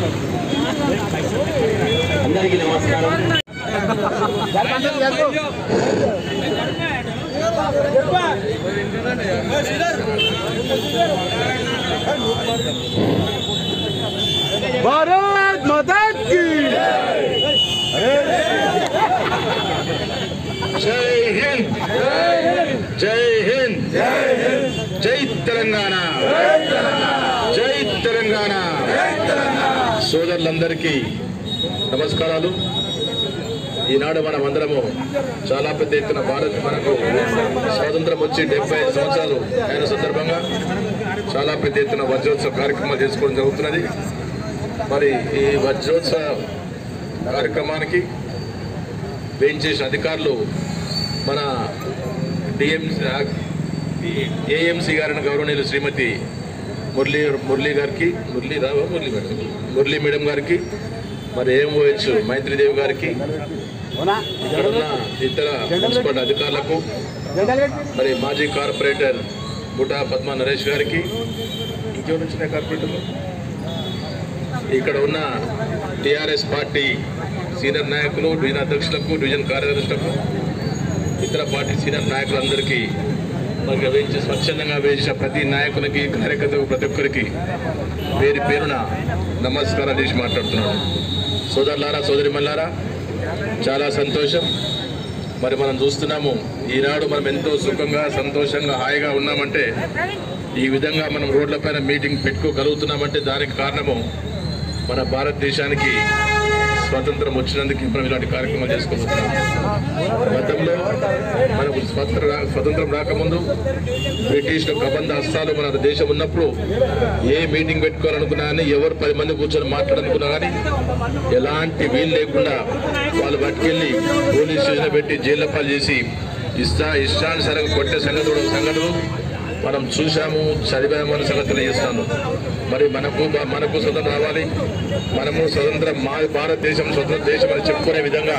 అందరికీ నమస్కారం भारत माता की జై హింద్ జై హింద్ జై తెలంగాణ జై తెలంగాణ సోదరులందరికీ నమస్కారాలు ఈనాడు మనం అందరము చాలా పెద్ద ఎత్తున భారత్ మనకు స్వాతంత్రం వచ్చి డెబ్బై ఐదు సంవత్సరాలు అయిన సందర్భంగా చాలా పెద్ద ఎత్తున వజ్రోత్సవ కార్యక్రమాలు చేసుకోవడం జరుగుతున్నది మరి ఈ వజ్రోత్సవ కార్యక్రమానికి వేయించేసిన అధికారులు మన డిఎంసీ ఏఎంసీ గారిని గౌరవనీయులు శ్రీమతి మురళీ మురళీ గారికి మురళీ రావా మురళీ మేడం మురళీ మేడం గారికి మరి ఏఎంఓహెచ్ మైత్రిదేవి గారికి ఇక్కడ ఉన్న ఇతర మున్సిపల్ అధికారులకు మరి మాజీ కార్పొరేటర్ ముఠా పద్మా నరేష్ గారికి ఇంకెవరు వచ్చిన కార్పొరేటర్లు ఇక్కడ ఉన్న టిఆర్ఎస్ పార్టీ సీనియర్ నాయకులు డివిజన్ అధ్యక్షులకు డివిజన్ కార్యదర్శులకు ఇతర పార్టీ సీనియర్ నాయకులందరికీ మనకి వేయించి స్వచ్ఛందంగా వేయించిన ప్రతి నాయకులకి కార్యకర్తకు ప్రతి ఒక్కరికి పేరు పేరున నమస్కారాలు చేసి మాట్లాడుతున్నాను సోదరులారా సోదరిమల్లారా చాలా సంతోషం మరి మనం చూస్తున్నాము ఈనాడు మనం ఎంతో సుఖంగా సంతోషంగా హాయిగా ఉన్నామంటే ఈ విధంగా మనం రోడ్లపైన మీటింగ్ పెట్టుకోగలుగుతున్నామంటే దానికి కారణము మన భారతదేశానికి స్వాతంత్రం వచ్చినందుకు మనం ఇలాంటి కార్యక్రమాలు చేసుకోబోతున్నాం గతంలో మనకు స్వతంత్ర స్వతంత్రం రాకముందు బ్రిటిష్ కబంధ హస్తాలు మన దేశం ఉన్నప్పుడు ఏ మీటింగ్ పెట్టుకోవాలనుకున్నా కానీ ఎవరు పది మంది కూర్చొని మాట్లాడాలనుకున్నా కానీ ఎలాంటి వీలు లేకుండా వాళ్ళు పట్టుకెళ్ళి పోలీస్ స్టేషన్ పెట్టి జైల్లో పాలు చేసి ఇష్టా ఇష్టానుసారంగా కొట్టే సంగతులు సంఘటనలు మనం చూసాము చదివాము అనే సంగతులు చేస్తాను మరి మనకు మనకు స్వతంత్రం రావాలి మనము స్వతంత్రం మా భారతదేశం స్వతంత్ర దేశం అని చెప్పుకునే విధంగా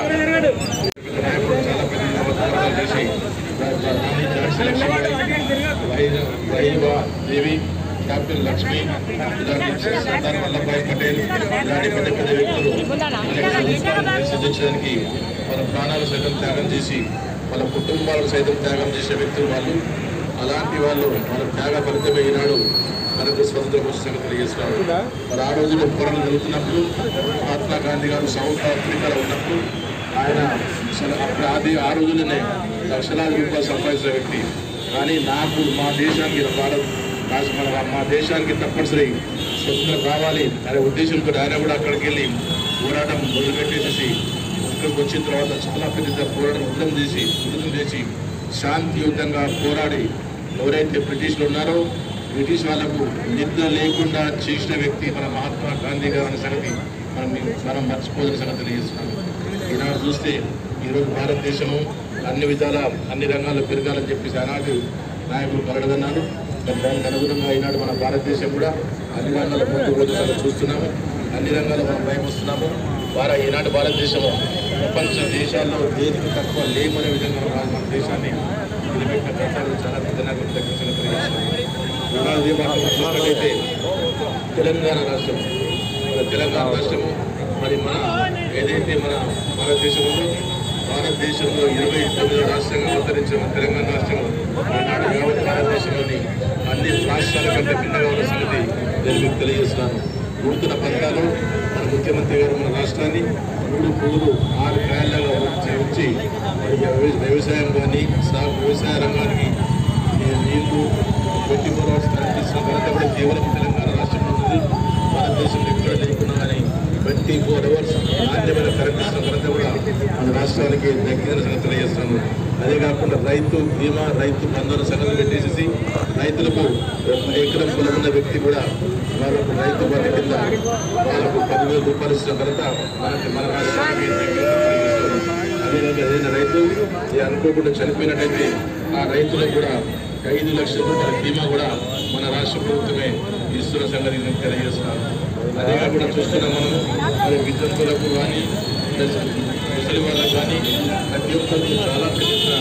నాయకుడు చాలా పెద్ద పోరాటాలు చేసి రాణి ఝాన్సీ లక్ష్మీబాయి, వై- వైవా దేవి డాక్టర్ లక్ష్మి ఇలాంటి సర్దార్ వల్లభాయ్ పటేల్ ఇలాంటి పెద్ద పెద్ద వ్యక్తులు మనకి స్వతంత్రాన్ని సిద్ధించడానికి వాళ్ళ ప్రాణాలు సైతం త్యాగం చేసి వాళ్ళ కుటుంబాలను సైతం త్యాగం చేసే వ్యక్తులు వాళ్ళు అలాంటి వాళ్ళు వాళ్ళ త్యాగ ఫలితమే ఈనాడు మనకు స్వతంత్రం వచ్చే సంగతి తెలియజేస్తున్నారు మరి ఆ రోజుల్లో పోరాటం జరుగుతున్నప్పుడు మహాత్మా గాంధీ గారు సౌత్ ఆఫ్రికాలో ఉన్నప్పుడు ఆయన అసలు అప్పుడు అది ఆ రోజుల్లోనే లక్షలాది రూపాయలు సంపాదించిన వ్యక్తి కానీ నాకు మా దేశానికి భారత్ రాష్ట్ర మన మా దేశానికి తప్పనిసరి స్వతంత్రం కావాలి అనే ఉద్దేశంతో ఆయన కూడా అక్కడికి వెళ్ళి పోరాటం మొదలుపెట్టేసేసి ఇక్కడికి వచ్చిన తర్వాత చాలా పెద్ద పోరాటం ఉద్యమం చేసి ఉద్యమం చేసి శాంతియుతంగా పోరాడి ఎవరైతే బ్రిటిష్లు ఉన్నారో బ్రిటిష్ వాళ్ళకు నిద్ర లేకుండా చేసిన వ్యక్తి మన మహాత్మా గాంధీ గారు అనే సంగతి మనం మనం మర్చిపోదని సంగతి తెలియజేస్తున్నాం ఈనాడు చూస్తే ఈరోజు భారతదేశము అన్ని విధాల అన్ని రంగాల్లో పెరగాలని చెప్పేసి ఆనాడు నాయకులు కలడదన్నారు మరి దానికి అనుగుణంగా ఈనాడు మన భారతదేశం కూడా అన్ని రంగాల్లో ముందు రోజు చూస్తున్నాము అన్ని రంగాల్లో మనం భయం వస్తున్నాము వారా ఈనాటి భారతదేశము ప్రపంచ దేశాల్లో దేనికి తక్కువ లేమనే విధంగా మన మన దేశాన్ని నిలబెట్టిన ఘట్టాలు చాలా పెద్ద నాయకులు తగ్గించిన ఇదే మాట మనం చూసినట్లయితే తెలంగాణ రాష్ట్రం మన తెలంగాణ రాష్ట్రము మరి మన ఏదైతే మన భారతదేశం ఉందో భారతదేశంలో ఇరవై తొమ్మిది రాష్ట్రంగా అవతరించిన మన తెలంగాణ రాష్ట్రం ఈనాడు యావత్ భారతదేశంలోని అన్ని రాష్ట్రాల కంటే భిన్నంగా ఉన్న సంగతి నేను మీకు తెలియజేస్తున్నాను నూతన పథకాలు మన ముఖ్యమంత్రి గారు మన రాష్ట్రాన్ని మూడు పువ్వులు ఆరు కాయలుగా వచ్చి వచ్చి మరి వ్యవ- వ్యవసాయం కానీ సాగు వ్యవసాయ రంగానికి ఈ నీళ్లు ట్వంటీ ఫోర్ అవర్స్ కరెంట్ ఇస్తున్న ఘనత కూడా కేవలం తెలంగాణ రాష్ట్రంలో ఉంది భారతదేశంలో ఎక్కడ లేకున్నా కానీ ట్వంటీ ఫోర్ అవర్స్ నాణ్యమైన కరెంట్ ఇస్తున్న ఘనత కూడా మన రాష్ట్రానికి దక్కిన సంగతి తెలియజేస్తాను అదే కాకుండా రైతు బీమా రైతు బంధన సంగతి పెట్టేసేసి రైతులకు ఒక ఎకరం పొలం ఉన్న వ్యక్తి కూడా వాళ్ళకు రైతు బంధు కింద వాళ్ళకు పదివేల రూపాయలు ఇస్తున్న ఘనత మనకి మన రాష్ట్రానికి దక్కిన సంగతి తెలియజేస్తాను అదేవిధంగా ఏదైనా రైతు ఈ అనుకోకుండా చనిపోయినట్టయితే ఆ రైతులకు కూడా ఐదు లక్షల రూపాయల బీమా కూడా మన రాష్ట్ర ప్రభుత్వమే ఇస్తున్న సంగతి నేను తెలియజేస్తున్నాను అదే కాకుండా చూస్తున్నాం మనము మరి విద్యార్థులకు కానీ ప్లస్ ముసలి వాళ్ళకు కానీ ప్రతి ఒక్కరికి చాలా పెద్ద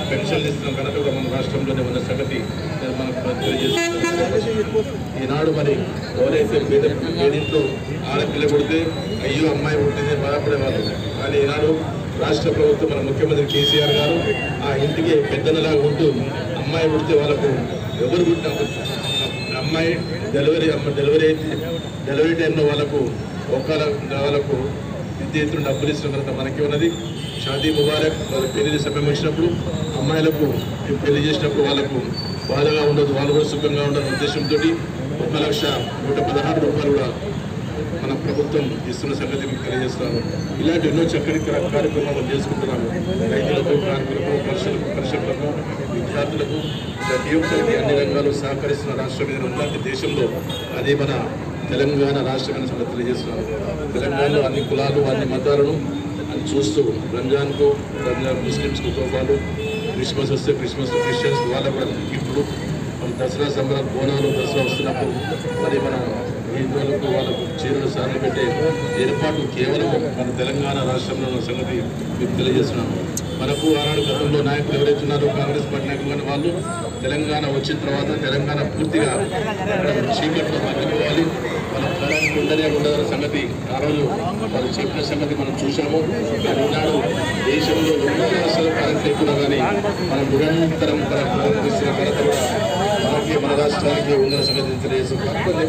పెన్షన్లు ఇస్తున్న ఘనత కూడా మన రాష్ట్రంలోనే ఉన్న సంగతి నేను మనకు తెలియజేస్తున్నాను ఈనాడు మరి ఎవరైతే పేద పేదింట్లో ఆడపిల్ల కొడితే అయ్యో అమ్మాయి పుట్టింది బాధపడేవాళ్ళు కానీ ఈనాడు రాష్ట్ర ప్రభుత్వం మన ముఖ్యమంత్రి కేసీఆర్ గారు ఆ ఇంటికి పెద్దనలాగా ఉంటూ అమ్మాయి పుడితే వాళ్ళకు ఎవరు పుట్టిన అమ్మాయి డెలివరీ అమ్మ డెలివరీ అయితే డెలివరీ టైంలో వాళ్ళకు ఒక్కల వాళ్ళకు విద్య ఎత్తున డబ్బులు ఇస్తున్న కనుక మనకి ఉన్నది షాదీ ముబారక్ వాళ్ళ పెళ్లి సమయం వచ్చినప్పుడు అమ్మాయిలకు పెళ్లి చేసినప్పుడు వాళ్ళకు బాధగా ఉండదు వాళ్ళు కూడా సుఖంగా ఉండాలనే ఉద్దేశంతో ఒక లక్ష నూట పదహారు రూపాయలు కూడా మన ప్రభుత్వం ఇస్తున్న సంగతి మీకు తెలియజేస్తున్నాను ఇలాంటి ఎన్నో చక్కటి కా- కార్యక్రమాలు చేసుకుంటున్నాము రైతులకు కార్మికులకు కర్షకులకు కర్షకులకు విద్యార్థులకు ప్రతి ఒక్కరికి అన్ని రంగాలు సహకరిస్తున్న రాష్ట్రం మీద ఉన్నటువంటి దేశంలో అది మన తెలంగాణ రాష్ట్రమైన సంగతి తెలియజేస్తున్నాను తెలంగాణలో అన్ని కులాలు అన్ని మతాలను అని చూస్తూ రంజాన్కు రంజాన్ ముస్లిమ్స్కు తోఫాలు క్రిస్మస్ వస్తే క్రిస్మస్ క్రిస్టియన్స్ వాళ్ళ కూడా గిఫ్ట్లు మన దసరా సంబరాలు బోనాలు దసరా వస్తున్నప్పుడు మరి మన హిందువులకు వాళ్ళకు చీరలు సార్లు పెట్టే ఏర్పాటు కేవలం మన తెలంగాణ రాష్ట్రంలో ఉన్న సంగతి మీకు తెలియజేస్తున్నాను మనకు ఆనాడు గతంలో నాయకులు ఎవరైతే ఉన్నారో కాంగ్రెస్ పార్టీ నాయకులు కానీ వాళ్ళు తెలంగాణ వచ్చిన తర్వాత తెలంగాణ పూర్తిగా అక్కడ చీకట్లో మగ్గిపోవాలి మన ప్రాణానికి ఉండనే ఉండదన్న సంగతి ఆ రోజు వాళ్ళు చెప్పిన సంగతి మనం చూసాము కానీ ఈనాడు దేశంలో ఎన్నో రాష్ట్రాలు కరెంట్ లేకున్నా కానీ మనం నిరంతరం కరెంట్ ఇస్తున్న ఘనత కూడా మనకి మన రాష్ట్రానికి ఉందన్న సంగతి తెలియజేస్తున్నాం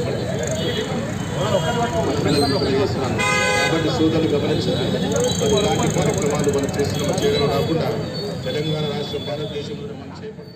పిల్లలకు తెలియజేస్తున్నాను కాబట్టి సోదరులు గమనించాలి మరి ఇలాంటి కార్యక్రమాలు మనం చేస్తున్నాం చేయడం కాకుండా తెలంగాణ రాష్ట్రం భారతదేశంలో మనం చేపట్టిన